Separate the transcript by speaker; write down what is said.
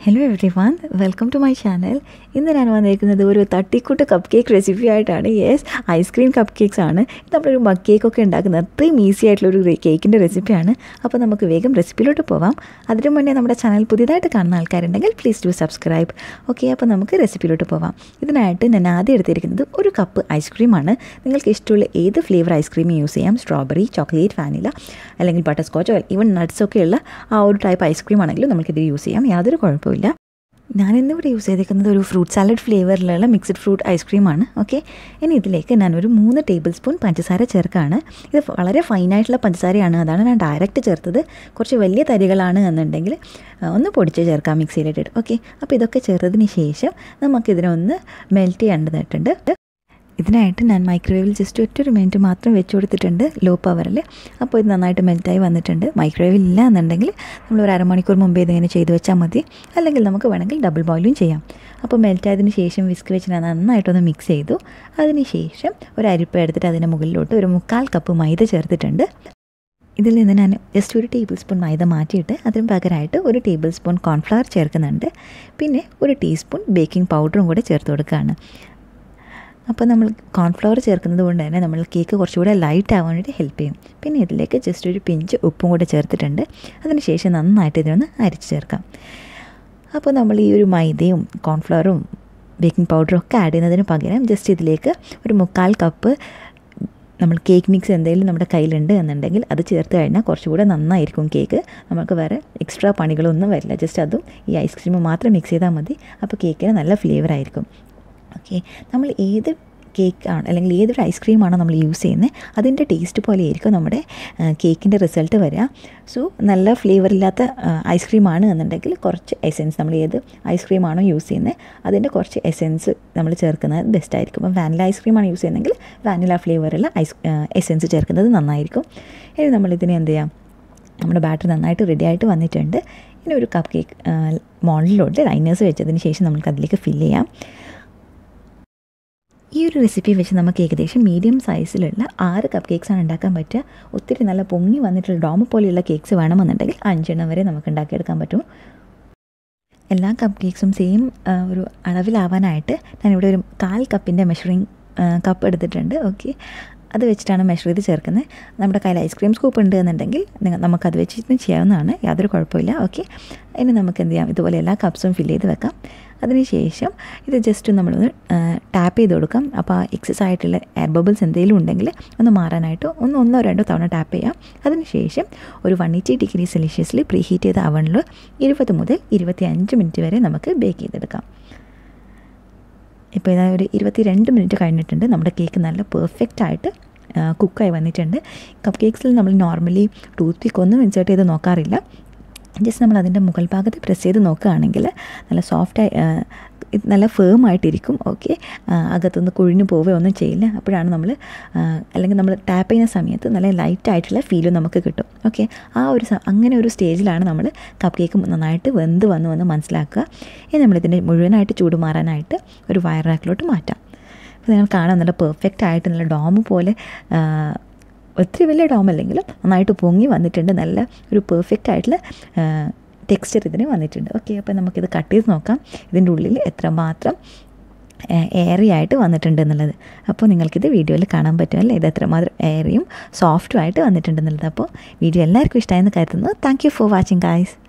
Speaker 1: hello everyone welcome to my channel ഇന്ന് ഞാൻ വന്നിരിക്കുന്നത് ഒരു തട്ടിക്കൂട്ട് കപ്പ് കേക്ക് റെസിപ്പി ആയിട്ടാണ് യെസ് ഐസ്ക്രീം കപ്പ് കേക്ക്സ് ആണ് ഇത് നമ്മളൊരു മഗ് കേക്കൊക്കെ ഉണ്ടാക്കുന്നത് അത്രയും ഈസി ആയിട്ടുള്ളൊരു കേക്കിൻ്റെ റെസിപ്പിയാണ് അപ്പോൾ നമുക്ക് വേഗം റെസിപ്പിയിലോട്ട് പോവാം അതിനു മുന്നേ നമ്മുടെ ചാനൽ പുതിയതായിട്ട് കാണുന്ന ആൾക്കാരുണ്ടെങ്കിൽ പ്ലീസ് ഡു സബ്സ്ക്രൈബ് ഓക്കെ അപ്പോൾ നമുക്ക് റെസിപ്പിയിലോട്ട് പോവാം ഇതിനായിട്ട് ഞാൻ ആദ്യം എടുത്തിരിക്കുന്നത് ഒരു കപ്പ് ഐസ്ക്രീമാണ് നിങ്ങൾക്ക് ഇഷ്ടമുള്ള ഏത് ഫ്ലേവർ ഐസ്ക്രീം യൂസ് ചെയ്യാം സ്ട്രോബെറി ചോക്ലേറ്റ് വാനില അല്ലെങ്കിൽ ബട്ടർ സ്കോച്ചോ ഈവൻ നട്ട്സൊക്കെയുള്ള ആ ഒരു ടൈപ്പ് ഐസ്ക്രീം ആണെങ്കിലും നമുക്കിത് യൂസ് ചെയ്യാം യാതൊരു കുഴപ്പമില്ല ഞാൻ ഇന്നിവിടെ യൂസ് ചെയ്തിരിക്കുന്നത് ഒരു ഫ്രൂട്ട് സാലഡ് ഫ്ലേവറിലുള്ള മിക്സ്ഡ് ഫ്രൂട്ട് ഐസ്ക്രീമാണ് ഓക്കെ ഇനി ഇതിലേക്ക് ഞാനൊരു മൂന്ന് ടേബിൾ സ്പൂൺ പഞ്ചസാര ചേർക്കുകയാണ് ഇത് വളരെ ഫൈനായിട്ടുള്ള പഞ്ചസാരയാണ് അതാണ് ഞാൻ ഡയറക്റ്റ് ചേർത്തത് കുറച്ച് വലിയ തരികളാണ് എന്നുണ്ടെങ്കിൽ ഒന്ന് പൊടിച്ച് ചേർക്കാം മിക്സിയിലിട്ടിട്ട് ഓക്കെ അപ്പോൾ ഇതൊക്കെ ചേർത്തതിന് ശേഷം നമുക്കിതിനൊന്ന് മെൽറ്റ് ചെയ്യേണ്ടതായിട്ടുണ്ട് ഇതിനായിട്ട് ഞാൻ മൈക്രോവേവിൽ ജസ്റ്റ് ഒറ്റൊരു മിനിറ്റ് മാത്രം വെച്ച് കൊടുത്തിട്ടുണ്ട് ലോ പവറിൽ അപ്പോൾ ഇത് നന്നായിട്ട് മെൽറ്റായി വന്നിട്ടുണ്ട് മൈക്രോവേവിൽ ഇല്ല എന്നുണ്ടെങ്കിൽ നമ്മൾ ഒരു അരമണിക്കൂർ മുമ്പേ ഇതിങ്ങനെ ചെയ്ത് വെച്ചാൽ മതി അല്ലെങ്കിൽ നമുക്ക് വേണമെങ്കിൽ ഡബിൾ ബോയിലും ചെയ്യാം അപ്പോൾ മെൽറ്റായതിന് ശേഷം വിസ്ക് വെച്ച് ഞാൻ നന്നായിട്ടൊന്ന് മിക്സ് ചെയ്തു അതിന് ശേഷം ഒരു അരിപ്പ എടുത്തിട്ട് അതിൻ്റെ മുകളിലോട്ട് ഒരു മുക്കാൽ കപ്പ് മൈദ ചേർത്തിട്ടുണ്ട് ഇതിൽ നിന്ന് ഞാൻ ജസ്റ്റ് ഒരു ടേബിൾ സ്പൂൺ മൈദ മാറ്റിയിട്ട് അതിന് പകരമായിട്ട് ഒരു ടേബിൾ സ്പൂൺ കോൺഫ്ലവർ ചേർക്കുന്നുണ്ട് പിന്നെ ഒരു ടീസ്പൂൺ ബേക്കിംഗ് പൗഡറും കൂടെ ചേർത്ത് കൊടുക്കുകയാണ് അപ്പോൾ നമ്മൾ കോൺഫ്ലവർ ചേർക്കുന്നത് കൊണ്ട് തന്നെ നമ്മൾ കേക്ക് കുറച്ചുകൂടെ ലൈറ്റ് ആവാൻ വേണ്ടി ഹെൽപ്പ് ചെയ്യും പിന്നെ ഇതിലേക്ക് ജസ്റ്റ് ഒരു പിഞ്ച് ഉപ്പും കൂടെ ചേർത്തിട്ടുണ്ട് അതിനുശേഷം നന്നായിട്ട് ഇതിനൊന്ന് അരിച്ച് ചേർക്കാം അപ്പോൾ നമ്മൾ ഈ ഒരു മൈദയും കോൺഫ്ലവറും ബേക്കിംഗ് പൗഡറും ഒക്കെ ആഡ് ചെയ്യുന്നതിന് പകരം ജസ്റ്റ് ഇതിലേക്ക് ഒരു മുക്കാൽ കപ്പ് നമ്മൾ കേക്ക് മിക്സ് എന്തെങ്കിലും നമ്മുടെ കയ്യിലുണ്ട് എന്നുണ്ടെങ്കിൽ അത് ചേർത്ത് കഴിഞ്ഞാൽ കുറച്ചുകൂടെ നന്നായിരിക്കും കേക്ക് നമുക്ക് വേറെ എക്സ്ട്രാ പണികളൊന്നും വരില്ല ജസ്റ്റ് അതും ഈ ഐസ്ക്രീം മാത്രം മിക്സ് ചെയ്താൽ മതി അപ്പോൾ കേക്കിന് നല്ല ഫ്ലേവർ ആയിരിക്കും ഓക്കെ നമ്മൾ ഏത് കേക്കാണ് അല്ലെങ്കിൽ ഏതൊരു ഐസ്ക്രീമാണോ നമ്മൾ യൂസ് ചെയ്യുന്നത് അതിൻ്റെ ടേസ്റ്റ് പോലെ ആയിരിക്കും നമ്മുടെ കേക്കിൻ്റെ റിസൾട്ട് വരിക സോ നല്ല ഫ്ലേവർ ഇല്ലാത്ത ഐസ്ക്രീമാണ് എന്നുണ്ടെങ്കിൽ കുറച്ച് എസെൻസ് നമ്മൾ ഏത് ഐസ്ക്രീമാണോ യൂസ് ചെയ്യുന്നത് അതിൻ്റെ കുറച്ച് എസെൻസ് നമ്മൾ ചേർക്കുന്നത് ബെസ്റ്റ് ആയിരിക്കും അപ്പം വാനില ഐസ്ക്രീമാണ് യൂസ് ചെയ്യുന്നതെങ്കിൽ വാനില ഫ്ലേവറുള്ള ഐസ് എസെൻസ് ചേർക്കുന്നത് നന്നായിരിക്കും ഇനി നമ്മളിതിനെ എന്ത് ചെയ്യാം നമ്മുടെ ബാറ്റർ നന്നായിട്ട് റെഡി ആയിട്ട് വന്നിട്ടുണ്ട് ഇനി ഒരു കപ്പ് കേക്ക് മോഡലിലോട്ട് ലൈനേഴ്സ് വെച്ചതിന് ശേഷം നമുക്ക് അതിലേക്ക് ഫില്ല് ചെയ്യാം ഈ ഒരു റെസിപ്പി വെച്ച് നമുക്ക് ഏകദേശം മീഡിയം സൈസിലുള്ള ആറ് കപ്പ് കേക്ക്സാണ് ഉണ്ടാക്കാൻ പറ്റുക ഒത്തിരി നല്ല പൊങ്ങി വന്നിട്ടുള്ള ഡോമ പോലെയുള്ള കേക്ക്സ് വേണമെന്നുണ്ടെങ്കിൽ അഞ്ചെണ്ണം വരെ നമുക്ക് ഉണ്ടാക്കിയെടുക്കാൻ പറ്റും എല്ലാ കപ്പ് കേക്ക്സും സെയിം ഒരു അളവിലാവാനായിട്ട് ഞാനിവിടെ ഒരു കാൽ കപ്പിൻ്റെ മെഷറിങ് കപ്പ് എടുത്തിട്ടുണ്ട് ഓക്കെ അത് വെച്ചിട്ടാണ് മെഷർ ചെയ്ത് ചേർക്കുന്നത് നമ്മുടെ കയ്യിൽ ഐസ്ക്രീം സ്കൂപ്പ് ഉണ്ട് എന്നുണ്ടെങ്കിൽ നമുക്കത് വെച്ചിട്ട് ചെയ്യാവുന്നതാണ് യാതൊരു കുഴപ്പമില്ല ഓക്കെ ഇനി നമുക്ക് എന്ത് ചെയ്യാം ഇതുപോലെ എല്ലാ കപ്സും ഫില്ല് ചെയ്ത് വെക്കാം അതിനുശേഷം ഇത് ജസ്റ്റ് നമ്മളൊന്ന് ടാപ്പ് ചെയ്ത് കൊടുക്കാം അപ്പോൾ എക്സസ് ആയിട്ടുള്ള എയർ ബബിൾസ് എന്തെങ്കിലും ഉണ്ടെങ്കിൽ ഒന്ന് മാറാനായിട്ട് ഒന്ന് ഒന്നോ രണ്ടോ തവണ ടാപ്പ് ചെയ്യാം അതിനുശേഷം ഒരു വൺ എയ്റ്റി ഡിഗ്രി സെൽഷ്യസിൽ പ്രീ ഹീറ്റ് ചെയ്ത അവണിൽ ഇരുപത് മുതൽ ഇരുപത്തി അഞ്ച് മിനിറ്റ് വരെ നമുക്ക് ബേക്ക് ചെയ്തെടുക്കാം ഇപ്പോൾ ഇതാ ഒരു ഇരുപത്തി രണ്ട് മിനിറ്റ് കഴിഞ്ഞിട്ടുണ്ട് നമ്മുടെ കേക്ക് നല്ല പെർഫെക്റ്റ് ആയിട്ട് കുക്കായി വന്നിട്ടുണ്ട് കപ്പ് കേക്ക്സിൽ നമ്മൾ നോർമലി ടൂത്ത് പിക്ക് ഒന്നും ഇൻസേർട്ട് ചെയ്ത് നോക്കാറില്ല ജസ്റ്റ് നമ്മൾ അതിൻ്റെ മുകൾ ഭാഗത്ത് പ്രസ് ചെയ്ത് നോക്കുകയാണെങ്കിൽ നല്ല സോഫ്റ്റായി നല്ല ഫേം ആയിട്ടിരിക്കും ഓക്കെ അകത്തുനിന്ന് കുഴിഞ്ഞു പോവുകയോ ഒന്നും ചെയ്യില്ല അപ്പോഴാണ് നമ്മൾ അല്ലെങ്കിൽ നമ്മൾ ടാപ്പ് ചെയ്യുന്ന സമയത്ത് നല്ല ലൈറ്റ് ആയിട്ടുള്ള ഫീലും നമുക്ക് കിട്ടും ഓക്കെ ആ ഒരു അങ്ങനെ ഒരു സ്റ്റേജിലാണ് നമ്മൾ കപ്പ് കേക്ക് നന്നായിട്ട് വെന്ത് വന്ന് വന്ന് മനസ്സിലാക്കുക ഇനി നമ്മളിതിൻ്റെ മുഴുവനായിട്ട് ചൂട് മാറാനായിട്ട് ഒരു വയർ റാക്കിലോട്ട് മാറ്റാം അപ്പോൾ നിങ്ങൾ കാണാൻ നല്ല പെർഫെക്റ്റ് ആയിട്ട് നല്ല ഡോം പോലെ ഒത്തിരി വലിയ ഡോം അല്ലെങ്കിലും നന്നായിട്ട് പൊങ്ങി വന്നിട്ടുണ്ട് നല്ല ഒരു പെർഫെക്റ്റ് ആയിട്ടുള്ള ടെക്സ്ചർ ഇതിന് വന്നിട്ടുണ്ട് ഓക്കെ അപ്പോൾ നമുക്കിത് കട്ട് ചെയ്ത് നോക്കാം ഇതിൻ്റെ ഉള്ളിൽ എത്രമാത്രം എയറി ആയിട്ട് വന്നിട്ടുണ്ട് എന്നുള്ളത് അപ്പോൾ നിങ്ങൾക്കിത് വീഡിയോയിൽ കാണാൻ പറ്റുമല്ലോ ഇത് എത്രമാത്രം എയറിയും സോഫ്റ്റും ആയിട്ട് വന്നിട്ടുണ്ട് എന്നുള്ളത് അപ്പോൾ വീഡിയോ എല്ലാവർക്കും ഇഷ്ടമായെന്ന് കരുതുന്നു thank you for watching guys